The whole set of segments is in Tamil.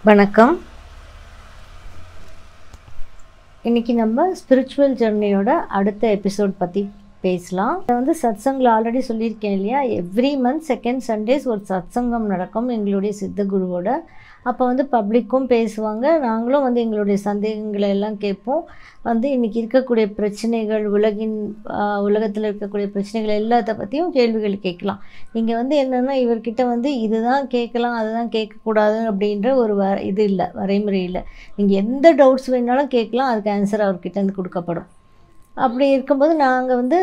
வணக்கம் இன்னைக்கு நம்ம ஸ்பிரிச்சுவல் ஜெர்னியோட அடுத்த எபிசோட் பற்றி பேசலாம் இதை வந்து சத்சங்கில் ஆல்ரெடி சொல்லியிருக்கேன் இல்லையா எவ்ரி மந்த் செகண்ட் சண்டேஸ் ஒரு சத்சங்கம் நடக்கும் எங்களுடைய சித்த குருவோட அப்போ வந்து பப்ளிக்கும் பேசுவாங்க நாங்களும் வந்து எங்களுடைய சந்தேகங்களை எல்லாம் கேட்போம் வந்து இன்றைக்கி இருக்கக்கூடிய பிரச்சனைகள் உலகின் உலகத்தில் இருக்கக்கூடிய பிரச்சனைகள் எல்லாத்த பற்றியும் கேள்விகள் கேட்கலாம் இங்கே வந்து என்னென்னா இவர்கிட்ட வந்து இதுதான் கேட்கலாம் அதுதான் கேட்கக்கூடாது அப்படின்ற ஒரு வ இது இல்லை வரைமுறை இல்லை நீங்கள் எந்த டவுட்ஸ் வேணாலும் கேட்கலாம் அதுக்கு ஆன்சர் அவர்கிட்ட இருந்து கொடுக்கப்படும் அப்படி இருக்கும்போது நாங்கள் வந்து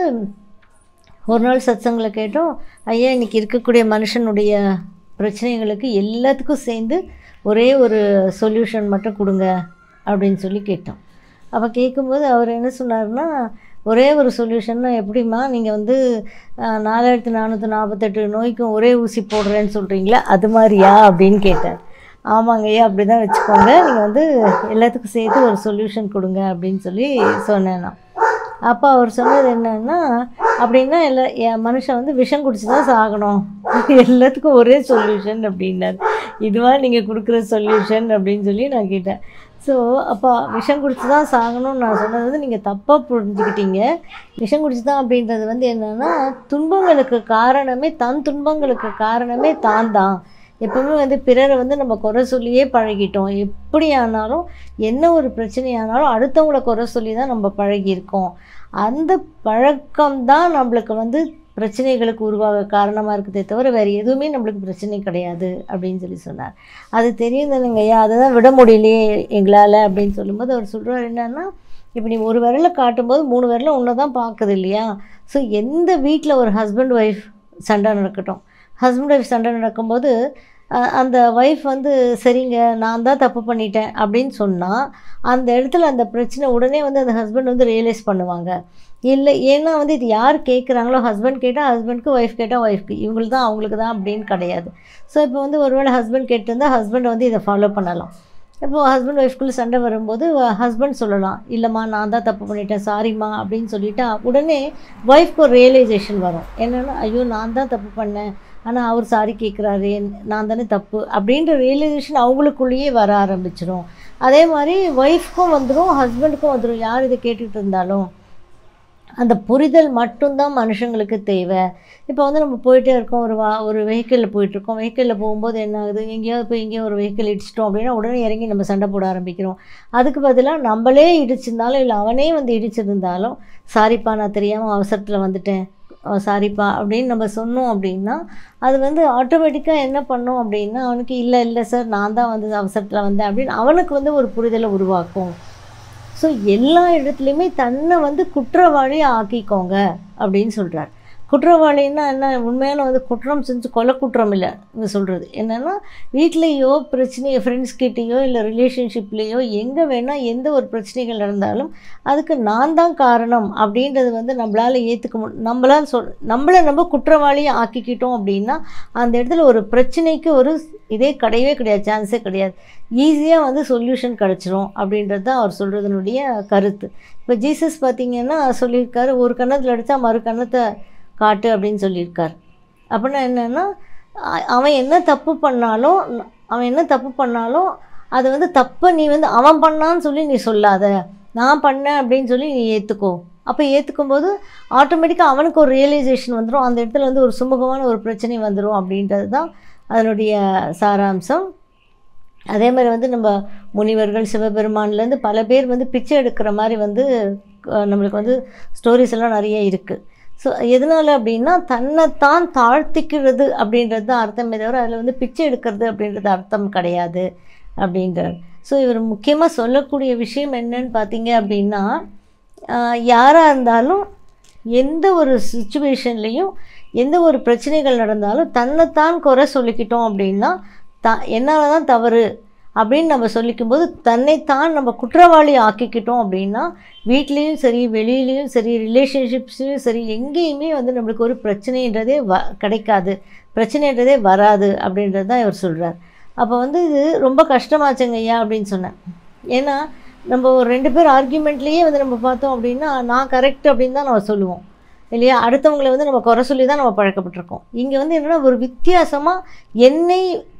ஒரு நாள் சத்சங்களை கேட்டோம் ஐயா இன்றைக்கி இருக்கக்கூடிய மனுஷனுடைய பிரச்சனைகளுக்கு எல்லாத்துக்கும் சேர்ந்து ஒரே ஒரு சொல்யூஷன் மட்டும் கொடுங்க அப்படின்னு சொல்லி கேட்டோம் அப்போ கேட்கும்போது அவர் என்ன சொன்னார்னா ஒரே ஒரு சொல்யூஷன்னா எப்படிம்மா நீங்கள் வந்து நாலாயிரத்தி நானூற்றி நாற்பத்தெட்டு நோய்க்கும் ஒரே ஊசி போடுறேன்னு சொல்கிறீங்களா அது மாதிரியா அப்படின்னு கேட்டார் ஆமாங்க ஐயா அப்படி தான் வச்சுக்கோங்க நீங்கள் வந்து எல்லாத்துக்கும் சேர்த்து ஒரு சொல்யூஷன் கொடுங்க அப்படின்னு சொல்லி சொன்னேன் நான் அப்போ அவர் சொன்னது என்னன்னா அப்படின்னா எல்லா என் மனுஷன் வந்து விஷம் குடிச்சு தான் சாகணும் எல்லாத்துக்கும் ஒரே சொல்யூஷன் அப்படின்னார் இதுவாக நீங்கள் கொடுக்குற சொல்யூஷன் அப்படின்னு சொல்லி நான் கேட்டேன் ஸோ அப்போ விஷம் குடிச்சு தான் சாகணும்னு நான் சொன்னது வந்து நீங்கள் தப்பாக புரிஞ்சுக்கிட்டீங்க விஷம் குடிச்சு தான் அப்படின்றது வந்து என்னென்னா துன்பங்களுக்கு காரணமே தன் துன்பங்களுக்கு காரணமே தான் தான் எப்பவுமே வந்து பிறரை வந்து நம்ம குறை சொல்லியே பழகிட்டோம் எப்படி ஆனாலும் என்ன ஒரு பிரச்சனையானாலும் அடுத்தவங்கள குறை சொல்லி தான் நம்ம பழகியிருக்கோம் அந்த பழக்கம் தான் நம்மளுக்கு வந்து பிரச்சனைகளுக்கு உருவாக காரணமாக இருக்குதே தவிர வேறு எதுவுமே நம்மளுக்கு பிரச்சனை கிடையாது அப்படின்னு சொல்லி சொன்னார் அது தெரியும் தானுங்க ஐயா அதை தான் விட முடியலையே எங்களால் அப்படின்னு சொல்லும்போது அவர் சொல்கிறார் என்னன்னா இப்போ நீ ஒரு விரலை காட்டும்போது மூணு விரலை ஒன்று தான் பார்க்குது இல்லையா ஸோ எந்த வீட்டில் ஒரு ஹஸ்பண்ட் ஒய்ஃப் சண்டை நடக்கட்டும் ஹஸ்பண்ட் ஒய்ஃப் சண்டை நடக்கும்போது அந்த ஒய்ஃப் வந்து சரிங்க நான் தான் தப்பு பண்ணிட்டேன் அப்படின்னு சொன்னால் அந்த இடத்துல அந்த பிரச்சனை உடனே வந்து அந்த ஹஸ்பண்ட் வந்து ரியலைஸ் பண்ணுவாங்க இல்லை ஏன்னா வந்து இது யார் கேட்குறாங்களோ ஹஸ்பண்ட் கேட்டால் ஹஸ்பண்ட்க்கு ஒய்ஃப் கேட்டால் ஒய்ஃப்க்கு இவங்களுக்கு தான் அவங்களுக்கு தான் அப்படின்னு கிடையாது ஸோ இப்போ வந்து ஒருவேளை ஹஸ்பண்ட் கேட்டிருந்தால் ஹஸ்பண்ட் வந்து இதை ஃபாலோ பண்ணலாம் இப்போது ஹஸ்பண்ட் ஒய்ஃப்குள்ளே சண்டை வரும்போது ஹஸ்பண்ட் சொல்லலாம் இல்லைம்மா நான் தான் தப்பு பண்ணிட்டேன் சாரிம்மா அப்படின்னு சொல்லிட்டா உடனே ஒய்ஃப்க்கு ஒரு ரியலைசேஷன் வரும் என்னென்னா ஐயோ நான் தான் தப்பு பண்ணேன் ஆனால் அவர் சாரி கேட்குறாரு நான் தானே தப்பு அப்படின்ற ரியலைசேஷன் அவங்களுக்குள்ளேயே வர ஆரம்பிச்சிடும் அதே மாதிரி ஒய்ஃப்க்கும் வந்துடும் ஹஸ்பண்டுக்கும் வந்துடும் யார் இதை கேட்டுகிட்டு இருந்தாலும் அந்த புரிதல் மட்டும்தான் மனுஷங்களுக்கு தேவை இப்போ வந்து நம்ம போயிட்டே இருக்கோம் ஒரு வா ஒரு வெஹிக்கிளில் போயிட்டுருக்கோம் வெஹிக்கிளில் போகும்போது என்ன ஆகுது எங்கேயாவது போய் எங்கேயோ ஒரு வெஹிக்கிள் இடிச்சிட்டோம் அப்படின்னா உடனே இறங்கி நம்ம சண்டை போட ஆரம்பிக்கிறோம் அதுக்கு பதிலாக நம்மளே இடிச்சிருந்தாலும் இல்லை அவனே வந்து இடிச்சிருந்தாலும் சாரிப்பா நான் தெரியாமல் அவசரத்தில் வந்துட்டேன் சாரிப்பா அப்படின்னு நம்ம சொன்னோம் அப்படின்னா அது வந்து ஆட்டோமேட்டிக்காக என்ன பண்ணோம் அப்படின்னா அவனுக்கு இல்லை இல்லை சார் நான் தான் வந்து அவசரத்தில் வந்தேன் அப்படின்னு அவனுக்கு வந்து ஒரு புரிதலை உருவாக்கும் ஸோ எல்லா இடத்துலையுமே தன்னை வந்து குற்றவாளி ஆக்கிக்கோங்க அப்படின்னு சொல்கிறார் குற்றவாளின்னா என்ன உண்மையான வந்து குற்றம் செஞ்சு கொலை குற்றம் இல்லை இங்கே சொல்கிறது என்னென்னா வீட்லேயோ பிரச்சனையோ ஃப்ரெண்ட்ஸ் கிட்டேயோ இல்லை ரிலேஷன்ஷிப்லேயோ எங்கே வேணால் எந்த ஒரு பிரச்சனைகள் நடந்தாலும் அதுக்கு நான் தான் காரணம் அப்படின்றது வந்து நம்மளால் ஏற்றுக்க மு நம்மளால் சொல் நம்மளை நம்ம குற்றவாளியை ஆக்கிக்கிட்டோம் அப்படின்னா அந்த இடத்துல ஒரு பிரச்சனைக்கு ஒரு இதே கிடையவே கிடையாது சான்ஸே கிடையாது ஈஸியாக வந்து சொல்யூஷன் கிடச்சிரும் அப்படின்றது தான் அவர் சொல்கிறதுனுடைய கருத்து இப்போ ஜீசஸ் பார்த்திங்கன்னா சொல்லியிருக்காரு ஒரு கன்னத்தில் அடித்தா மறு கன்னத்தை காட்டு அப்படின்னு சொல்லியிருக்கார் அப்படின்னா என்னென்னா அவன் என்ன தப்பு பண்ணாலும் அவன் என்ன தப்பு பண்ணாலும் அது வந்து தப்பை நீ வந்து அவன் பண்ணான்னு சொல்லி நீ சொல்லாத நான் பண்ணேன் அப்படின்னு சொல்லி நீ ஏற்றுக்கோ அப்போ ஏற்றுக்கும் போது ஆட்டோமேட்டிக்காக அவனுக்கு ஒரு ரியலைசேஷன் வந்துடும் அந்த இடத்துல வந்து ஒரு சுமூகமான ஒரு பிரச்சனை வந்துடும் அப்படின்றது தான் அதனுடைய சாராம்சம் அதே மாதிரி வந்து நம்ம முனிவர்கள் சிவபெருமான்லேருந்து பல பேர் வந்து பிச்சை எடுக்கிற மாதிரி வந்து நம்மளுக்கு வந்து ஸ்டோரிஸ் எல்லாம் நிறைய இருக்குது ஸோ எதனால் அப்படின்னா தன்னைத்தான் தாழ்த்திக்கிறது அப்படின்றது தான் அர்த்தமே தவிர அதில் வந்து பிச்சை எடுக்கிறது அப்படின்றது அர்த்தம் கிடையாது அப்படின்றார் ஸோ இவர் முக்கியமாக சொல்லக்கூடிய விஷயம் என்னன்னு பார்த்தீங்க அப்படின்னா யாராக இருந்தாலும் எந்த ஒரு சுச்சுவேஷன்லேயும் எந்த ஒரு பிரச்சனைகள் நடந்தாலும் தன்னைத்தான் குறை சொல்லிக்கிட்டோம் அப்படின்னா த என்னால் தான் தவறு அப்படின்னு நம்ம சொல்லிக்கும்போது தன்னைத்தான் நம்ம குற்றவாளி ஆக்கிக்கிட்டோம் அப்படின்னா வீட்லேயும் சரி வெளியிலையும் சரி ரிலேஷன்ஷிப்ஸ்லேயும் சரி எங்கேயுமே வந்து நம்மளுக்கு ஒரு பிரச்சனைன்றதே வ கிடைக்காது பிரச்சனைன்றதே வராது அப்படின்றது தான் இவர் சொல்கிறார் அப்போ வந்து இது ரொம்ப கஷ்டமாச்சுங்க ஐயா அப்படின்னு சொன்னேன் ஏன்னா நம்ம ஒரு ரெண்டு பேர் ஆர்கியூமெண்ட்லேயே வந்து நம்ம பார்த்தோம் அப்படின்னா நான் கரெக்ட் அப்படின்னு தான் நம்ம சொல்லுவோம் இல்லையா அடுத்தவங்களை வந்து நம்ம குறை சொல்லி தான் நம்ம பழக்கப்பட்டிருக்கோம் இங்கே வந்து என்னென்னா ஒரு வித்தியாசமாக என்னை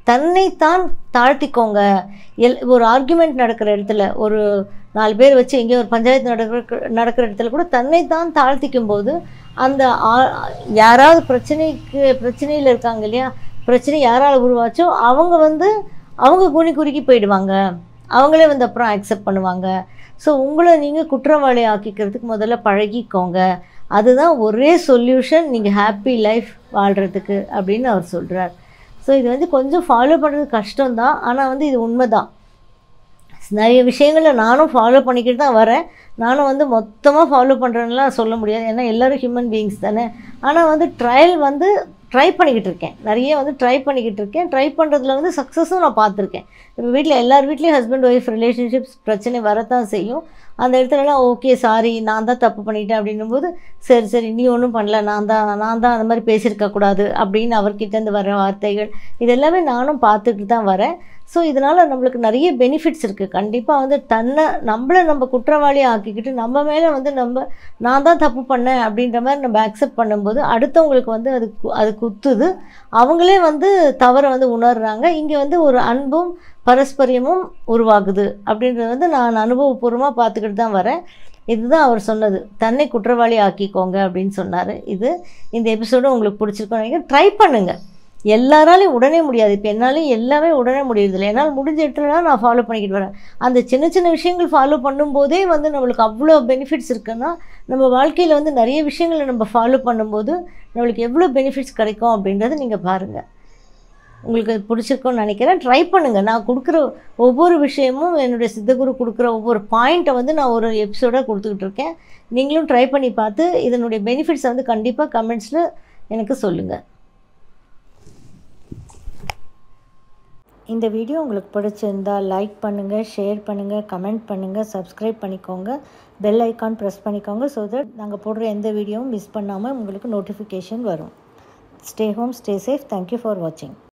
தன்னைத்தான் தாழ்த்திக்கோங்க எல் ஒரு ஆர்குமெண்ட் நடக்கிற இடத்துல ஒரு நாலு பேர் வச்சு எங்கேயோ ஒரு பஞ்சாயத்து நடக்கிற நடக்கிற இடத்துல கூட தன்னைத்தான் தாழ்த்திக்கும் போது அந்த ஆ- யாராவது பிரச்சனைக்கு பிரச்சனையில் இருக்காங்க இல்லையா பிரச்சனை யாரால் உருவாச்சோ அவங்க வந்து அவங்க குனி குறுக்கி போயிடுவாங்க அவங்களே வந்து அப்புறம் அக்செப்ட் பண்ணுவாங்க ஸோ உங்களை நீங்கள் குற்றவாளி ஆக்கிக்கிறதுக்கு முதல்ல பழகிக்கோங்க அதுதான் ஒரே சொல்யூஷன் நீங்கள் ஹாப்பி லைஃப் வாழ்கிறதுக்கு அப்படின்னு அவர் சொல்கிறார் ஸோ இது வந்து கொஞ்சம் ஃபாலோ பண்ணுறது கஷ்டம்தான் ஆனால் வந்து இது உண்மைதான் நிறைய விஷயங்களை நானும் ஃபாலோ பண்ணிக்கிட்டு தான் வரேன் நானும் வந்து மொத்தமாக ஃபாலோ பண்ணுறேன்னுலாம் சொல்ல முடியாது ஏன்னா எல்லோரும் ஹியூமன் பீயிங்ஸ் தானே ஆனால் வந்து ட்ரையல் வந்து ட்ரை பண்ணிக்கிட்டு இருக்கேன் நிறைய வந்து ட்ரை பண்ணிக்கிட்டு இருக்கேன் ட்ரை பண்ணுறதுல வந்து சக்ஸஸும் நான் பார்த்துருக்கேன் இப்போ வீட்டில் எல்லார் வீட்லேயும் ஹஸ்பண்ட் ஒய்ஃப் ரிலேஷன்ஷிப்ஸ் பிரச்சனை வரத்தான் செய்யும் அந்த இடத்துலலாம் ஓகே சாரி நான் தான் தப்பு பண்ணிட்டேன் அப்படின்னும் போது சரி சரி நீ ஒன்றும் பண்ணல நான் தான் நான் தான் அந்த மாதிரி பேசியிருக்க கூடாது அப்படின்னு அவர்கிட்டேருந்து வர வார்த்தைகள் இது எல்லாமே நானும் பார்த்துட்டு தான் வரேன் ஸோ இதனால் நம்மளுக்கு நிறைய பெனிஃபிட்ஸ் இருக்குது கண்டிப்பாக வந்து தன்னை நம்மளை நம்ம குற்றவாளியாக ஆக்கிக்கிட்டு நம்ம மேலே வந்து நம்ம நான் தான் தப்பு பண்ணேன் அப்படின்ற மாதிரி நம்ம அக்செப்ட் பண்ணும்போது அடுத்தவங்களுக்கு வந்து அது கு- அது குத்துது அவங்களே வந்து தவறை வந்து உணர்றாங்க இங்கே வந்து ஒரு அன்பும் பரஸ்பரியமும் உருவாகுது அப்படின்றது வந்து நான் அனுபவபூர்வமாக பார்த்துக்கிட்டு தான் வரேன் இதுதான் அவர் சொன்னது தன்னை குற்றவாளி ஆக்கிக்கோங்க அப்படின்னு சொன்னார் இது இந்த எபிசோடு உங்களுக்கு பிடிச்சிருக்கோம் நினைக்கிறேன் ட்ரை பண்ணுங்கள் எல்லாராலையும் உடனே முடியாது இப்போ என்னாலையும் எல்லாமே உடனே முடியறதில்ல என்னால் முடிஞ்ச இடத்துல நான் ஃபாலோ பண்ணிக்கிட்டு வரேன் அந்த சின்ன சின்ன விஷயங்கள் ஃபாலோ பண்ணும்போதே வந்து நம்மளுக்கு அவ்வளோ பெனிஃபிட்ஸ் இருக்குன்னா நம்ம வாழ்க்கையில் வந்து நிறைய விஷயங்களை நம்ம ஃபாலோ பண்ணும்போது நம்மளுக்கு எவ்வளோ பெனிஃபிட்ஸ் கிடைக்கும் அப்படின்றத நீங்கள் பாருங்கள் உங்களுக்கு அது பிடிச்சிருக்கும்னு நினைக்கிறேன் ட்ரை பண்ணுங்கள் நான் கொடுக்குற ஒவ்வொரு விஷயமும் என்னுடைய சித்தகுரு கொடுக்குற ஒவ்வொரு பாயிண்ட்டை வந்து நான் ஒரு எபிசோடாக கொடுத்துக்கிட்டு இருக்கேன் நீங்களும் ட்ரை பண்ணி பார்த்து இதனுடைய பெனிஃபிட்ஸை வந்து கண்டிப்பாக கமெண்ட்ஸில் எனக்கு சொல்லுங்கள் இந்த வீடியோ உங்களுக்கு பிடிச்சிருந்தா லைக் பண்ணுங்கள் ஷேர் பண்ணுங்கள் கமெண்ட் பண்ணுங்கள் சப்ஸ்கிரைப் பண்ணிக்கோங்க பெல் ஐக்கான் ப்ரெஸ் பண்ணிக்கோங்க ஸோ தட் நாங்கள் போடுற எந்த வீடியோவும் மிஸ் பண்ணாமல் உங்களுக்கு நோட்டிஃபிகேஷன் வரும் stay home stay safe thank you for வாட்சிங்